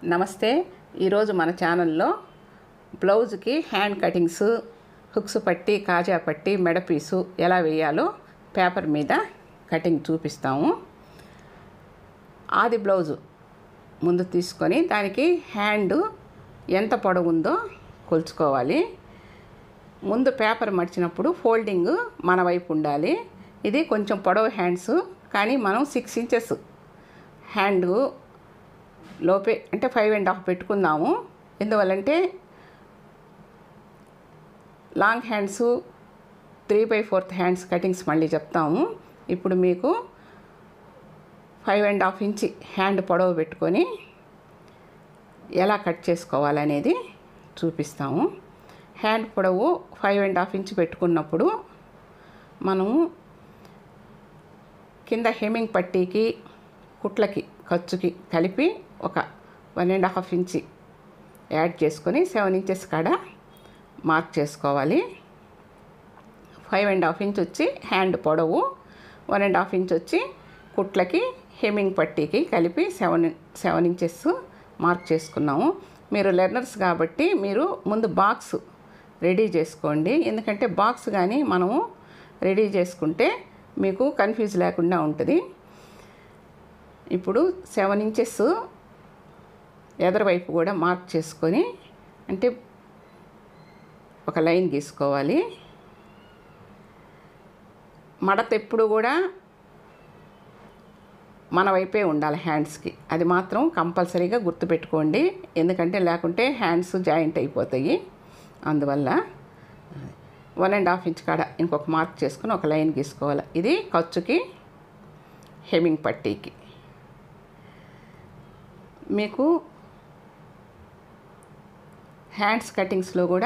నమస్తే ఈరోజు మన ఛానల్లో బ్లౌజ్కి హ్యాండ్ కటింగ్స్ హుక్స్ పట్టి కాజా పట్టి మెడ పీసు ఎలా వేయాలో పేపర్ మీద కటింగ్ చూపిస్తాము ఆది బ్లౌజు ముందు తీసుకొని దానికి హ్యాండ్ ఎంత పొడవు ఉందో కొలుచుకోవాలి ముందు పేపర్ మడిచినప్పుడు ఫోల్డింగ్ మన వైపు ఉండాలి ఇది కొంచెం పొడవు హ్యాండ్స్ కానీ మనం సిక్స్ ఇంచెస్ హ్యాండ్ లోపే అంటే ఫైవ్ అండ్ హాఫ్ పెట్టుకుందాము ఎందువల్లంటే long hands three by fourth hands cuttings మళ్ళీ చెప్తాము ఇప్పుడు మీకు five and half inch hand పొడవు పెట్టుకొని ఎలా కట్ చేసుకోవాలనేది చూపిస్తాము హ్యాండ్ పొడవు ఫైవ్ అండ్ హాఫ్ ఇంచ్ పెట్టుకున్నప్పుడు మనము కింద హెమ్మింగ్ పట్టీకి కుట్లకి ఖర్చుకి కలిపి ఒక one and half inch add చేసుకొని సెవెన్ ఇంచెస్ కాడ మార్క్ చేసుకోవాలి ఫైవ్ అండ్ హాఫ్ ఇంచ్ వచ్చి హ్యాండ్ పొడవు వన్ అండ్ హాఫ్ ఇంచ్ వచ్చి కుట్లకి హెమ్మింగ్ పట్టీకి కలిపి సెవెన్ సెవెన్ ఇంచెస్ మార్క్ చేసుకున్నాము మీరు లెర్నర్స్ కాబట్టి మీరు ముందు బాక్స్ రెడీ చేసుకోండి ఎందుకంటే బాక్స్ కానీ మనము రెడీ చేసుకుంటే మీకు కన్ఫ్యూజ్ లేకుండా ఉంటుంది ఇప్పుడు సెవెన్ ఇంచెస్ ఎదరవైపు కూడా మార్క్ చేసుకొని అంటే ఒక లైన్ గీసుకోవాలి మడత ఎప్పుడు కూడా మన వైపే ఉండాలి హ్యాండ్స్కి అది మాత్రం కంపల్సరీగా గుర్తుపెట్టుకోండి ఎందుకంటే లేకుంటే హ్యాండ్స్ జాయింట్ అయిపోతాయి అందువల్ల వన్ అండ్ హాఫ్ ఇంచ్ కాడ ఇంకొక మార్క్ చేసుకుని ఒక లైన్ గీసుకోవాలి ఇది ఖర్చుకి హెమింగ్ పట్టీకి మీకు హ్యాండ్స్ కటింగ్స్లో కూడా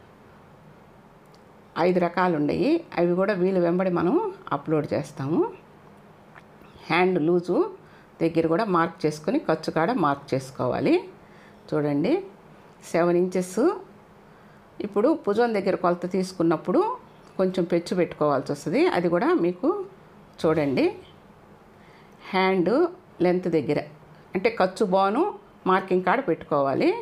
ఐదు రకాలు ఉన్నాయి అవి కూడా వీలు వెంబడి మనం అప్లోడ్ చేస్తాము హ్యాండ్ లూజు దగ్గర కూడా మార్క్ చేసుకొని ఖర్చు కాడ మార్క్ చేసుకోవాలి చూడండి సెవెన్ ఇంచెస్ ఇప్పుడు భుజం దగ్గర కొలత తీసుకున్నప్పుడు కొంచెం పెచ్చు పెట్టుకోవాల్సి వస్తుంది అది కూడా మీకు చూడండి హ్యాండ్ లెంత్ దగ్గర అంటే ఖర్చు బాను మార్కింగ్ కాడ పెట్టుకోవాలి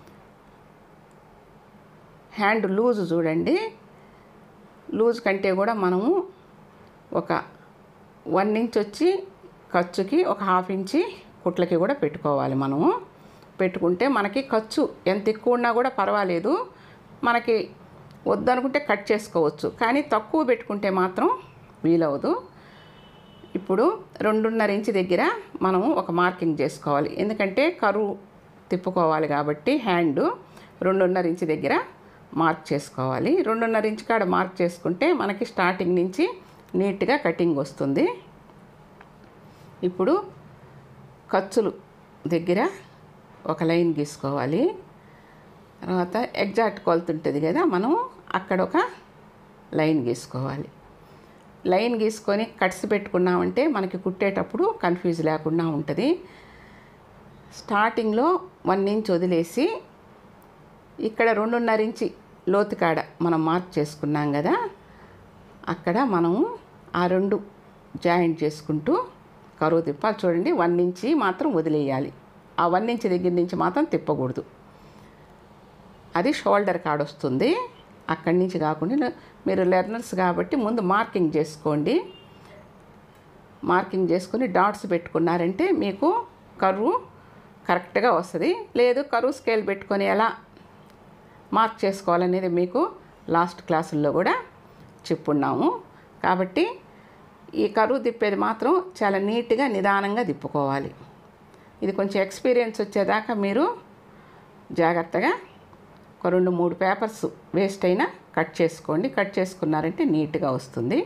హ్యాండ్ లూజ్ చూడండి లూజ్ కంటే కూడా మనము ఒక వన్ ఇంచ్ వచ్చి ఖర్చుకి ఒక హాఫ్ ఇంచి కుట్లకి కూడా పెట్టుకోవాలి మనము పెట్టుకుంటే మనకి ఖర్చు ఎంత ఎక్కువ ఉన్నా కూడా పర్వాలేదు మనకి వద్దనుకుంటే కట్ చేసుకోవచ్చు కానీ తక్కువ పెట్టుకుంటే మాత్రం వీలవదు ఇప్పుడు రెండున్నర ఇంచు దగ్గర మనము ఒక మార్కింగ్ చేసుకోవాలి ఎందుకంటే కరువు తిప్పుకోవాలి కాబట్టి హ్యాండ్ రెండున్నర ఇంచు దగ్గర మార్క్ చేసుకోవాలి రెండున్నర ఇంచు కాడ మార్క్ చేసుకుంటే మనకి స్టార్టింగ్ నుంచి నీట్గా కటింగ్ వస్తుంది ఇప్పుడు ఖర్చులు దగ్గర ఒక లైన్ గీసుకోవాలి తర్వాత ఎగ్జాక్ట్ కొలత ఉంటుంది కదా మనం అక్కడ ఒక లైన్ గీసుకోవాలి లైన్ గీసుకొని కట్స్ పెట్టుకున్నామంటే మనకి కుట్టేటప్పుడు కన్ఫ్యూజ్ లేకుండా ఉంటుంది స్టార్టింగ్లో వన్ ఇంచ్ వదిలేసి ఇక్కడ రెండున్నర ఇంచి లోతు కాడ మనం మార్క్ చేసుకున్నాం కదా అక్కడ మనము ఆ రెండు జాయింట్ చేసుకుంటూ కరువు తిప్పాలి చూడండి వన్ ఇంచి మాత్రం వదిలేయాలి ఆ వన్ ఇంచ్ దగ్గర నుంచి మాత్రం తిప్పకూడదు అది షోల్డర్ కాడ వస్తుంది అక్కడి నుంచి కాకుండా మీరు లెర్నర్స్ కాబట్టి ముందు మార్కింగ్ చేసుకోండి మార్కింగ్ చేసుకొని డాట్స్ పెట్టుకున్నారంటే మీకు కరువు కరెక్ట్గా వస్తుంది లేదు కరువు స్కేల్ పెట్టుకొని ఎలా మార్క్ చేసుకోవాలనేది మీకు లాస్ట్ క్లాసుల్లో కూడా చెప్పున్నాము కాబట్టి ఈ కరువు తిప్పేది మాత్రం చాలా నీట్గా నిదానంగా తిప్పుకోవాలి ఇది కొంచెం ఎక్స్పీరియన్స్ వచ్చేదాకా మీరు జాగ్రత్తగా ఒక రెండు మూడు పేపర్స్ వేస్ట్ అయినా కట్ చేసుకోండి కట్ చేసుకున్నారంటే నీట్గా వస్తుంది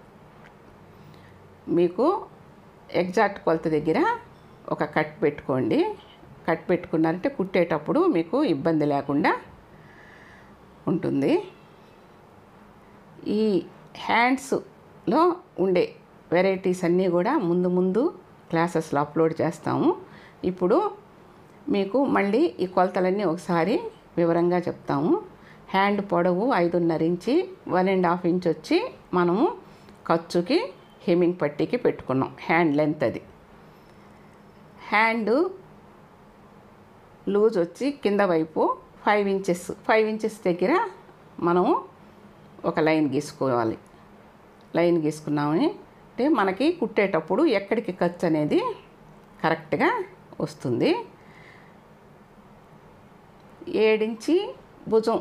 మీకు ఎగ్జాక్ట్ కొలత దగ్గర ఒక కట్ పెట్టుకోండి కట్ పెట్టుకున్నారంటే కుట్టేటప్పుడు మీకు ఇబ్బంది లేకుండా ఉంటుంది ఈ హ్యాండ్స్లో ఉండే వెరైటీస్ అన్నీ కూడా ముందు ముందు క్లాసెస్లో అప్లోడ్ చేస్తాము ఇప్పుడు మీకు మళ్ళీ ఈ కొలతలన్నీ ఒకసారి వివరంగా చెప్తాము హ్యాండ్ పొడవు ఐదున్నర inch one and half inch వచ్చి మనము ఖర్చుకి హెమింగ్ పట్టీకి పెట్టుకున్నాం హ్యాండ్ లెంత్ అది హ్యాండ్ లూజ్ వచ్చి కింద వైపు ఫైవ్ ఇంచెస్ ఫైవ్ ఇంచెస్ దగ్గర మనం ఒక లైన్ గీసుకోవాలి లైన్ గీసుకున్నామని అంటే మనకి కుట్టేటప్పుడు ఎక్కడికి ఖర్చు అనేది కరెక్ట్గా వస్తుంది ఏడించి భుజం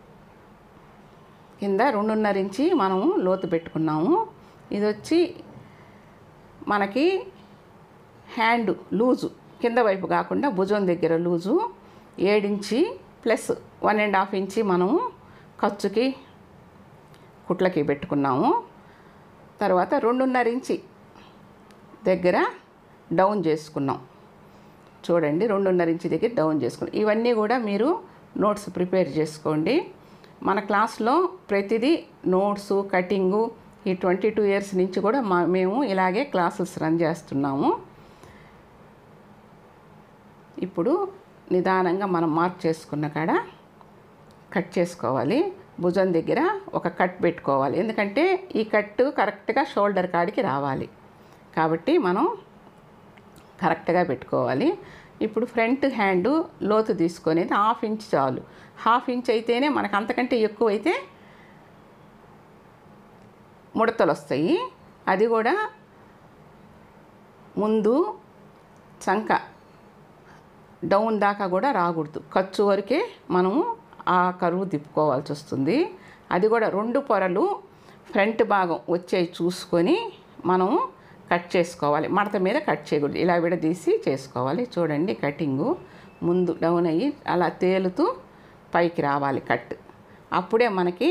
కింద రెండున్నర ఇంచి మనము లోతు పెట్టుకున్నాము ఇది వచ్చి మనకి హ్యాండ్ లూజు కింద వైపు కాకుండా భుజం దగ్గర లూజు ఏడించి plus one and half inch మనము ఖర్చుకి కుట్లకి పెట్టుకున్నాము తర్వాత రెండున్నర ఇంచి దగ్గర డౌన్ చేసుకున్నాం చూడండి రెండున్నర ఇంచి దగ్గర డౌన్ చేసుకున్నాం ఇవన్నీ కూడా మీరు నోట్స్ ప్రిపేర్ చేసుకోండి మన క్లాస్లో ప్రతిదీ నోట్సు కటింగు ఈ ట్వంటీ టూ ఇయర్స్ నుంచి కూడా మా మేము ఇలాగే క్లాసెస్ రన్ చేస్తున్నాము ఇప్పుడు నిదానంగా మనం మార్క్ చేసుకున్న కాడ కట్ చేసుకోవాలి భుజం దగ్గర ఒక కట్ పెట్టుకోవాలి ఎందుకంటే ఈ కట్ కరెక్ట్గా షోల్డర్ కాడికి రావాలి కాబట్టి మనం కరెక్ట్గా పెట్టుకోవాలి ఇప్పుడు ఫ్రంట్ హ్యాండ్ లోతు తీసుకునేది హాఫ్ ఇంచ్ చాలు హాఫ్ ఇంచ్ అయితేనే మనకు అంతకంటే ఎక్కువ అయితే ముడతలు వస్తాయి అది కూడా ముందు చంక డౌన్ దాకా కూడా రాకూడదు ఖర్చు వరకే మనము ఆ కరువు తిప్పుకోవాల్సి వస్తుంది అది కూడా రెండు పొరలు ఫ్రంట్ భాగం వచ్చేవి చూసుకొని మనము కట్ చేసుకోవాలి మడత మీద కట్ చేయకూడదు ఇలా విడదీసి చేసుకోవాలి చూడండి కటింగు ముందు డౌన్ అయ్యి అలా తేలుతూ పైకి రావాలి కట్ అప్పుడే మనకి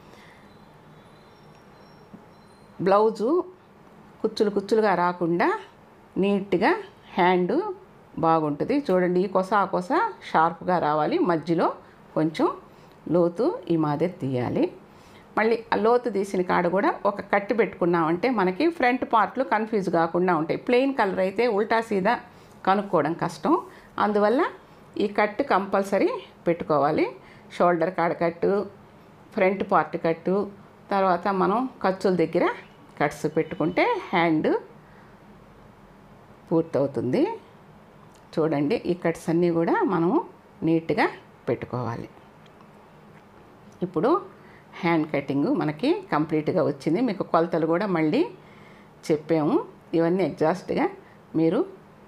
బ్లౌజు కుచ్చులు కుచ్చులుగా రాకుండా నీట్గా హ్యాండ్ బాగుంటుంది చూడండి ఈ కొస ఆ కొస షార్ప్గా రావాలి మధ్యలో కొంచెం లోతు ఈ మాదిరి తీయాలి మళ్ళీ ఆ లోతు తీసిన కాడ కూడా ఒక కట్టు పెట్టుకున్నామంటే మనకి ఫ్రంట్ పార్ట్లు కన్ఫ్యూజ్ కాకుండా ఉంటాయి ప్లెయిన్ కలర్ అయితే ఉల్టా సీదా కనుక్కోవడం కష్టం అందువల్ల ఈ కట్టు కంపల్సరీ పెట్టుకోవాలి షోల్డర్ కాడ కట్టు ఫ్రంట్ పార్ట్ కట్టు తర్వాత మనం ఖర్చుల దగ్గర కట్స్ పెట్టుకుంటే హ్యాండ్ పూర్తవుతుంది చూడండి ఈ కట్స్ అన్నీ కూడా మనము నీట్గా పెట్టుకోవాలి ఇప్పుడు హ్యాండ్ కటింగ్ మనకి కంప్లీట్గా వచ్చింది మీకు కొలతలు కూడా మళ్ళీ చెప్పాము ఇవన్నీ ఎగ్జాస్ట్గా మీరు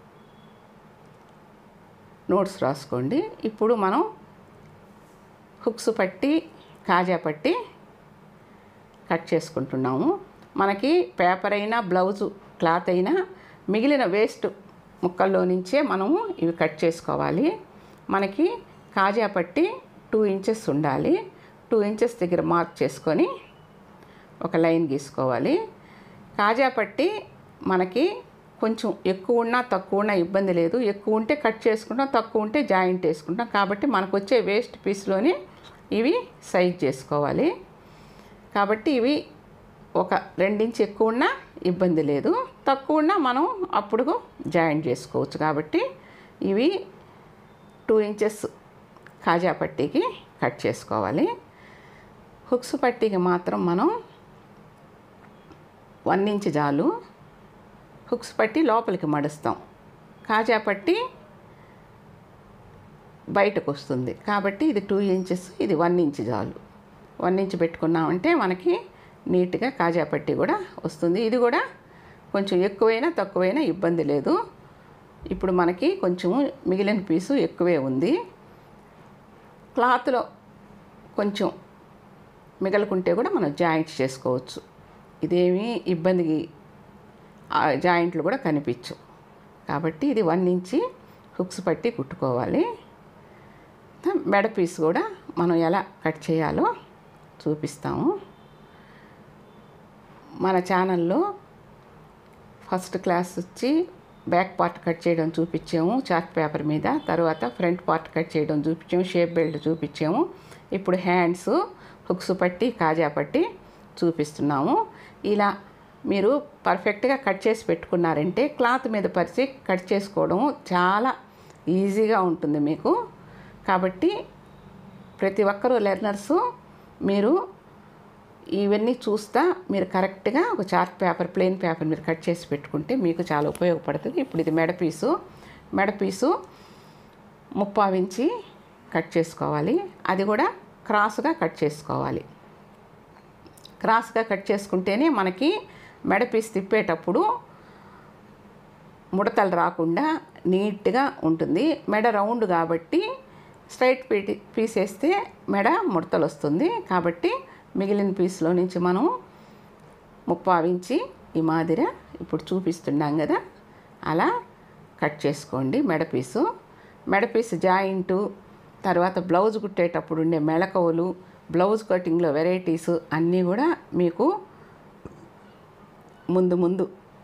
నోట్స్ రాసుకోండి ఇప్పుడు మనం హుక్స్ పట్టి కాజా పట్టి కట్ చేసుకుంటున్నాము మనకి పేపర్ అయినా బ్లౌజు క్లాత్ అయినా మిగిలిన వేస్ట్ ముక్కల్లో నుంచే మనము ఇవి కట్ చేసుకోవాలి మనకి కాజా పట్టి టూ ఇంచెస్ ఉండాలి టూ ఇంచెస్ దగ్గర మార్క్ చేసుకొని ఒక లైన్ గీసుకోవాలి కాజా పట్టి మనకి కొంచెం ఎక్కువ ఉన్నా తక్కువ ఉన్నా ఇబ్బంది లేదు ఎక్కువ ఉంటే కట్ చేసుకుంటాం తక్కువ ఉంటే జాయింట్ వేసుకుంటాం కాబట్టి మనకు వచ్చే వేస్ట్ పీస్లోని ఇవి సైజ్ చేసుకోవాలి కాబట్టి ఇవి ఒక రెండించి ఎక్కువ ఉన్నా ఇబ్బంది లేదు తక్కువ ఉన్నా మనం అప్పుడు జాయింట్ చేసుకోవచ్చు కాబట్టి ఇవి టూ ఇంచెస్ కాజా పట్టీకి కట్ చేసుకోవాలి హుక్స్ పట్టీకి మాత్రం మనం వన్ ఇంచ్ జాలు హుక్స్ పట్టి లోపలికి మడుస్తాం కాజా పట్టి బయటకు వస్తుంది కాబట్టి ఇది టూ ఇంచెస్ ఇది వన్ ఇంచ్ జాలు వన్ ఇంచ్ పెట్టుకున్నామంటే మనకి నీట్గా కాజా పట్టి కూడా వస్తుంది ఇది కూడా కొంచెం ఎక్కువైనా తక్కువైనా ఇబ్బంది లేదు ఇప్పుడు మనకి కొంచెం మిగిలిన పీసు ఎక్కువే ఉంది క్లాత్లో కొంచెం మిగలుకుంటే కూడా మనం జాయింట్స్ చేసుకోవచ్చు ఇదేమీ ఇబ్బంది ఆ జాయింట్లు కూడా కనిపించు కాబట్టి ఇది వన్ ఇంచి హుక్స్ పట్టి కుట్టుకోవాలి మెడ పీస్ కూడా మనం ఎలా కట్ చేయాలో చూపిస్తాము మన ఛానల్లో ఫస్ట్ క్లాస్ వచ్చి బ్యాక్ పార్ట్ కట్ చేయడం చూపించాము చార్ట్ పేపర్ మీద తర్వాత ఫ్రంట్ పార్ట్ కట్ చేయడం చూపించాము షేప్ బెల్ట్ చూపించాము ఇప్పుడు హ్యాండ్స్ హుక్స్ పట్టి కాజా పట్టి చూపిస్తున్నాము ఇలా మీరు పర్ఫెక్ట్గా కట్ చేసి పెట్టుకున్నారంటే క్లాత్ మీద పరిచి కట్ చేసుకోవడం చాలా ఈజీగా ఉంటుంది మీకు కాబట్టి ప్రతి ఒక్కరూ లెర్నర్సు మీరు ఇవన్నీ చూస్తా మీరు కరెక్ట్గా ఒక చార్ట్ పేపర్ ప్లెయిన్ పేపర్ మీరు కట్ చేసి పెట్టుకుంటే మీకు చాలా ఉపయోగపడుతుంది ఇప్పుడు ఇది మెడ పీసు మెడ పీసు ముప్పావించి కట్ చేసుకోవాలి అది కూడా క్రాస్గా కట్ చేసుకోవాలి క్రాస్గా కట్ చేసుకుంటేనే మనకి మెడ పీస్ తిప్పేటప్పుడు ముడతలు రాకుండా నీట్గా ఉంటుంది మెడ రౌండ్ కాబట్టి స్ట్రైట్ పీటి పీస్ వేస్తే మెడ ముడతలు వస్తుంది కాబట్టి మిగిలిన పీస్లో నుంచి మనం ముప్పావించి ఈ మాదిర ఇప్పుడు చూపిస్తున్నాం కదా అలా కట్ చేసుకోండి మెడ పీసు మెడ పీసు జాయింటు తర్వాత బ్లౌజ్ కుట్టేటప్పుడు ఉండే మెళకువలు బ్లౌజ్ కటింగ్లో వెరైటీస్ అన్నీ కూడా మీకు ముందు ముందు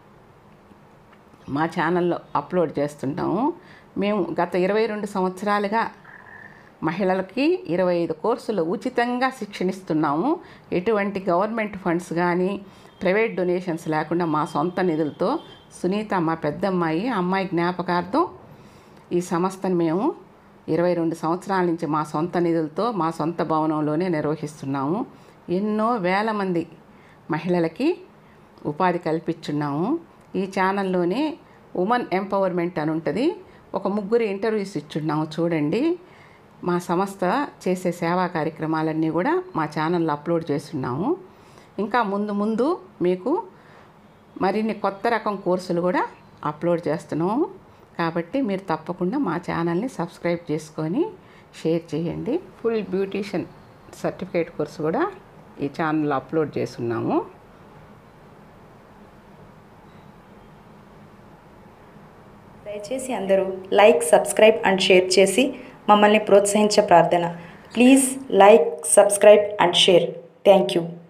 మా ఛానల్లో అప్లోడ్ చేస్తుంటాము మేము గత ఇరవై రెండు సంవత్సరాలుగా మహిళలకి ఇరవై ఐదు కోర్సులు ఉచితంగా శిక్షణ ఇస్తున్నాము ఎటువంటి గవర్నమెంట్ ఫండ్స్ కానీ ప్రైవేట్ డొనేషన్స్ లేకుండా మా సొంత నిధులతో సునీత మా పెద్దమ్మాయి అమ్మాయి జ్ఞాపకార్థం ఈ సంస్థను మేము ఇరవై రెండు సంవత్సరాల నుంచి మా సొంత నిధులతో మా సొంత భవనంలోనే నిర్వహిస్తున్నాము ఎన్నో వేల మంది మహిళలకి ఉపాధి కల్పించున్నాము ఈ ఛానల్లోనే ఉమెన్ ఎంపవర్మెంట్ అని ఉంటుంది ఒక ముగ్గురు ఇంటర్వ్యూస్ ఇచ్చున్నాము చూడండి మా సంస్థ చేసే సేవా కార్యక్రమాలన్నీ కూడా మా ఛానల్లో అప్లోడ్ చేస్తున్నాము ఇంకా ముందు ముందు మీకు మరిన్ని కొత్త రకం కోర్సులు కూడా అప్లోడ్ చేస్తున్నాము కాబట్టి మీరు తప్పకుండా మా ఛానల్ని సబ్స్క్రైబ్ చేసుకొని షేర్ చేయండి ఫుల్ బ్యూటీషియన్ సర్టిఫికేట్ కోర్సు కూడా ఈ ఛానల్లో అప్లోడ్ చేస్తున్నాము దయచేసి అందరూ లైక్ సబ్స్క్రైబ్ అండ్ షేర్ చేసి మమ్మల్ని ప్రోత్సహించే ప్రార్థన please like subscribe and share thank you